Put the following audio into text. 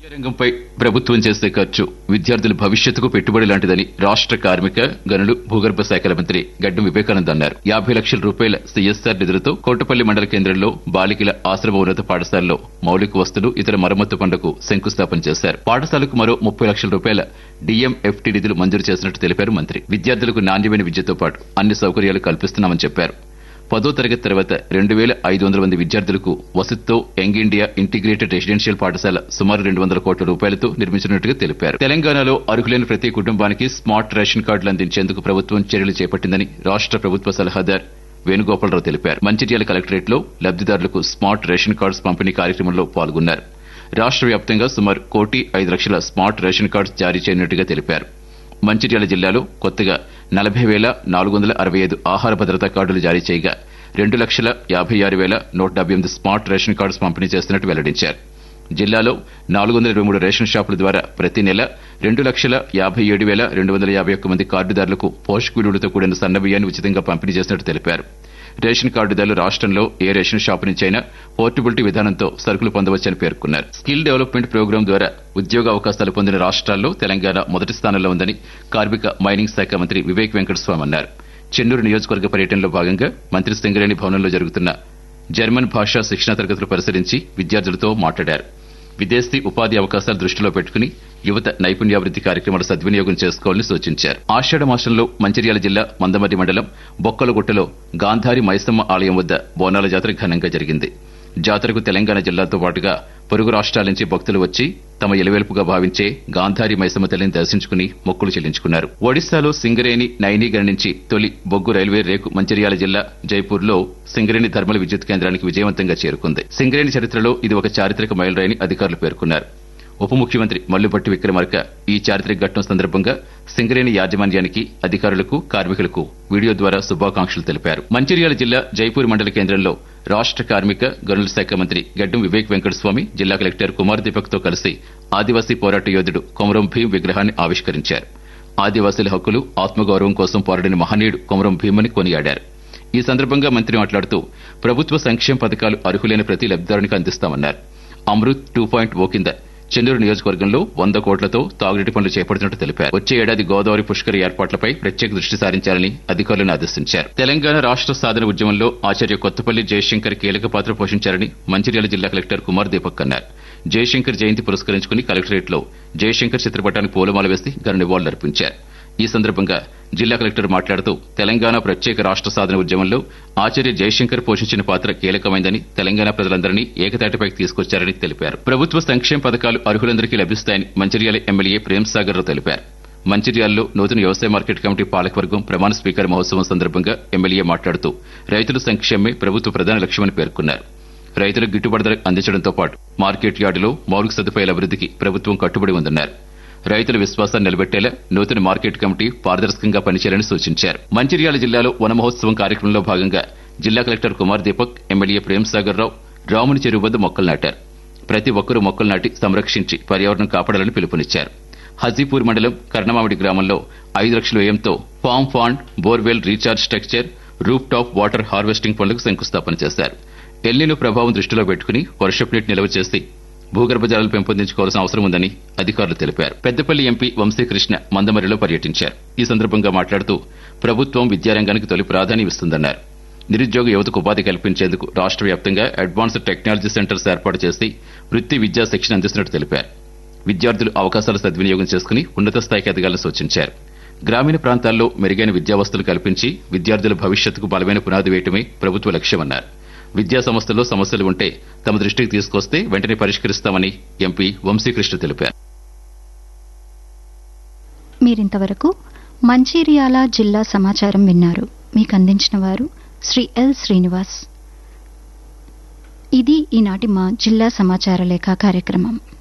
రంగంపై ప్రభుత్వం చేసే ఖర్చు విద్యార్థుల భవిష్యత్తుకు పెట్టుబడి లాంటిదని రాష్ట్ర కార్మిక గనులు భూగర్భ శాఖల మంత్రి గడ్డం వివేకానంద్ అన్నారు యాభై లక్షల రూపాయల సీఎస్ఆర్ నిధులతో కోటపల్లి మండల కేంద్రంలో బాలికల ఆశ్రమ ఉన్నత పాఠశాలలో మౌలిక వస్తువులు ఇతర మరమ్మతు పనులకు శంకుస్థాపన చేశారు పాఠశాలకు మరో ముప్పై లక్షల రూపాయల డిఎంఎఫ్టీ నిధులు మంజూరు చేసినట్టు తెలిపారు మంత్రి విద్యార్థులకు నాణ్యమైన విద్యతో పాటు అన్ని సౌకర్యాలు కల్పిస్తున్నామని చెప్పారు పదో తరగతి తర్వాత రెండు వేల ఐదు వందల మంది విద్యార్థులకు వసతితో యంగ్ ఇండియా ఇంటిగ్రేటెడ్ రెసిడెన్షియల్ పాఠశాల సుమారు రెండు వందల కోట్ల రూపాయలతో నిర్మించినట్టుగా తెలిపారు తెలంగాణలో అర్హులైన ప్రతి కుటుంబానికి స్మార్ట్ రేషన్ కార్డులు అందించేందుకు ప్రభుత్వం చర్యలు చేపట్టిందని రాష్ట్ర ప్రభుత్వ సలహాదారు వేణుగోపాలరావు తెలిపారు మంచిర్యాల కలెక్టరేట్ లో లబ్దిదారులకు స్మార్ట్ రేషన్ కార్డ్స్ పంపిణీ కార్యక్రమంలో పాల్గొన్నారు రాష్ట్ర వ్యాప్తంగా సుమారు కోటి ఐదు లక్షల స్మార్ట్ రేషన్ కార్డ్స్ జారీ చేయనున్నట్టుగా తెలిపారు మంచిర్యాల జిల్లాలో కొత్తగా నలభై వేల నాలుగు వందల అరవై ఐదు ఆహార భద్రతా కార్డులు జారీ చేయగా రెండు లక్షల యాభై ఆరు వేల నూట డెబ్బై ఎనిమిది స్మార్ట్ రేషన్ కార్డ్స్ పంపిణీ చేస్తున్నట్టు వెల్లడించారు జిల్లాలో నాలుగు వందల ఇరవై మూడు రేషన్ షాపుల ద్వారా ప్రతి నెల రెండు లక్షల యాభై ఏడు వేల రెండు వందల యాభై ఒక్క మంది కార్డుదారులకు పోషక విలువలతో కూడిన సన్న బియ్యాన్ని ఉచితంగా పంపిణీ చేసినట్టు తెలిపారు రేషన్ కార్డుదారులు రాష్ట్రంలో ఏ రేషన్ షాపు నుంచైనా పోర్టబిలిటీ విధానంతో సరుకులు పొందవచ్చని పేర్కొన్నారు స్కిల్ డెవలప్మెంట్ ప్రోగ్రాం ద్వారా ఉద్యోగ అవకాశాలు పొందిన రాష్ట్రాల్లో తెలంగాణ మొదటి స్థానంలో ఉందని కార్మిక మైనింగ్ శాఖ మంత్రి వివేక్ వెంకటస్వామి అన్నారు చెన్నూరు నియోజకవర్గ పర్యటనలో భాగంగా మంత్రి సింగరేణి భవనంలో జరుగుతున్న జర్మన్ భాషా శిక్షణ తరగతులు పరిశీలించి విద్యార్థులతో మాట్లాడారు విదేశీ ఉపాధి అవకాశాలు దృష్టిలో పెట్టుకుని యువత నైపుణ్యాభివృద్ది కార్యక్రమాలు సద్వినియోగం చేసుకోవాలని సూచించారు ఆషాఢ మాసంలో మంచిర్యాల జిల్లా మందమర్రి మండలం బొక్కలగుట్టలో గాంధారి మైసమ్మ ఆలయం వద్ద బోనాల జాతర ఘనంగా జరిగింది జాతరకు తెలంగాణ జిల్లాతో పాటుగా పొరుగు రాష్ట్రాల నుంచి భక్తులు వచ్చి తమ ఇలవెల్పుగా భావించే గాంధారి మైసమ్మ తల్లిని దర్శించుకుని మొక్కులు చెల్లించుకున్నారు ఒడిశాలో సింగరేణి నైనీగర్ నుంచి తొలి బొగ్గు రైల్వే రేకు మంచిర్యాల జిల్లా జైపూర్లో సింగరేణి థర్మల్ విద్యుత్ కేంద్రానికి విజయవంతంగా చేరుకుంది సింగరేణి చరిత్రలో ఇది ఒక చారిత్రక మైలురాయని అధికారులు పేర్కొన్నారు ఉప ముఖ్యమంత్రి మల్లుపట్టి విక్రమార్క ఈ చారిత్రక ఘట్టం సందర్భంగా సింగరేణి యాజమాన్యానికి అధికారులకు కార్మికులకు వీడియో ద్వారా శుభాకాంక్షలు తెలిపారు మంచిర్యాల జిల్లా జైపూర్ మండల కేంద్రంలో రాష్ట్ర కార్మిక గనుల శాఖ మంత్రి గడ్డం వివేక్ వెంకటస్వామి జిల్లా కలెక్టర్ కుమార్ దీపక్ తో కలిసి ఆదివాసీ పోరాట యోధుడు కొమరం భీం విగ్రహాన్ని ఆవిష్కరించారు ఆదివాసీల హక్కులు ఆత్మగౌరవం కోసం పోరాడిన మహనీయుడు కొమరం భీమని కొనియాడారు ఈ సందర్భంగా మంత్రి మాట్లాడుతూ ప్రభుత్వ సంక్షేమ పథకాలు అర్హులైన ప్రతి లబ్దిదారునికి అందిస్తామన్నారు అమృత్ టూ పాయింట్ ఓ కింద చెన్నూరు నియోజకవర్గంలో వంద కోట్లతో తాగునీటి పనులు చేపడుతున్నట్టు తెలిపారు వచ్చే ఏడాది గోదావరి పుష్కర ఏర్పాట్లపై ప్రత్యేక దృష్టి సారించాలని అధికారులను ఆదేశించారు తెలంగాణ రాష్ట్ర సాధన ఉద్యమంలో ఆచార్య కొత్తపల్లి జయశంకర్ కీలక పాత్ర పోషించారని మంచిర్యాల జిల్లా కలెక్టర్ కుమార్ దీపక్ అన్నారు జయశంకర్ జయంతి పురస్కరించుకుని కలెక్టరేట్ లో జయశంకర్ చిత్రపటానికి పూలమాల వేసి ఘన నివాళులర్పించారు ఈ సందర్భంగా జిల్లా కలెక్టర్ మాట్లాడుతూ తెలంగాణ ప్రత్యేక రాష్ట్ర సాధన ఉద్యమంలో ఆచార్య జయశంకర్ పోషించిన పాత్ర కీలకమైందని తెలంగాణ ప్రజలందరినీ ఏకతాటిపైకి తీసుకొచ్చారని తెలిపారు ప్రభుత్వ సంక్షేమ పథకాలు అర్హులందరికీ లభిస్తాయని మంచిర్యాల ఎమ్మెల్యే ప్రేమ్ సాగర్ రావు తెలిపారు మంచిర్యాలలో నూతన వ్యవసాయ మార్కెట్ కమిటీ పాలకవర్గం ప్రమాణ స్వీకార మహోత్సవం సందర్భంగా ఎమ్మెల్యే మాట్లాడుతూ రైతుల సంక్షేమమే ప్రభుత్వ ప్రధాన లక్ష్యమని పేర్కొన్నారు రైతులకు గిట్టుబాటు ధర అందించడంతో పాటు మార్కెట్ యార్డులో మౌలిక సదుపాయాల అభివృద్ధికి ప్రభుత్వం కట్టుబడి ఉందన్నారు రైతుల విశ్వాసాన్ని నిలబెట్టేలా నూతన మార్కెట్ కమిటీ పారదర్శకంగా పనిచేయాలని సూచించారు మంచిర్యాల జిల్లాలో వన మహోత్సవం కార్యక్రమంలో భాగంగా జిల్లా కలెక్టర్ కుమార్ దీపక్ ఎమ్మెల్యే ప్రేమ్ సాగర్ రావు రాముని చెరువు వద్ద మొక్కలు నాటారు ప్రతి ఒక్కరూ మొక్కలు నాటి సంరక్షించి పర్యావరణం కాపాడాలని పిలుపునిచ్చారు హజీపూర్ మండలం కర్ణమామిడి గ్రామంలో ఐదు లక్షల వ్యయంతో farm pond borewell recharge structure roof top water harvesting పనులకు శంకుస్థాపన చేశారు ఎల్లిన ప్రభావం దృష్టిలో పెట్టుకుని వర్షపు నీటి నిల్వ చేసి భూగర్భ జలాలు పెంపొందించుకోవాల్సిన అవసరం ఉందని అధికారులు తెలిపారు పెద్దపల్లి ఎంపీ వంశీకృష్ణ మందమరిలో పర్యటించారు ఈ సందర్భంగా మాట్లాడుతూ ప్రభుత్వం విద్యారంగానికి తొలి ప్రాధాన్యం ఇస్తుందన్నారు నిరుద్యోగ యువతకు ఉపాధి కల్పించేందుకు రాష్ట్ర వ్యాప్తంగా అడ్వాన్స్డ్ టెక్నాలజీ సెంటర్స్ ఏర్పాటు చేసి వృత్తి విద్యా శిక్షణ అందిస్తున్నట్టు తెలిపారు విద్యార్థులు అవకాశాలు సద్వినియోగం చేసుకుని ఉన్నత స్థాయికి ఎదగాలని సూచించారు గ్రామీణ ప్రాంతాల్లో మెరుగైన విద్యావస్థలు కల్పించి విద్యార్థుల భవిష్యత్తుకు బలమైన పునాది వేయటమే ప్రభుత్వ లక్ష్యమన్నారు విద్యా సంస్థల్లో సమస్యలు ఉంటే తమ దృష్టికి తీసుకొస్తే వెంటనే పరిష్కరిస్తామని ఎంపీ వంశీకృష్ణ తెలిపారు మీరింతవరకు మంచిర్యాల జిల్లా సమాచారం విన్నారు మీకు అందించిన వారు శ్రీ ఎల్ శ్రీనివాస్ ఇది ఈనాటి మా జిల్లా సమాచార లేఖ కార్యక్రమం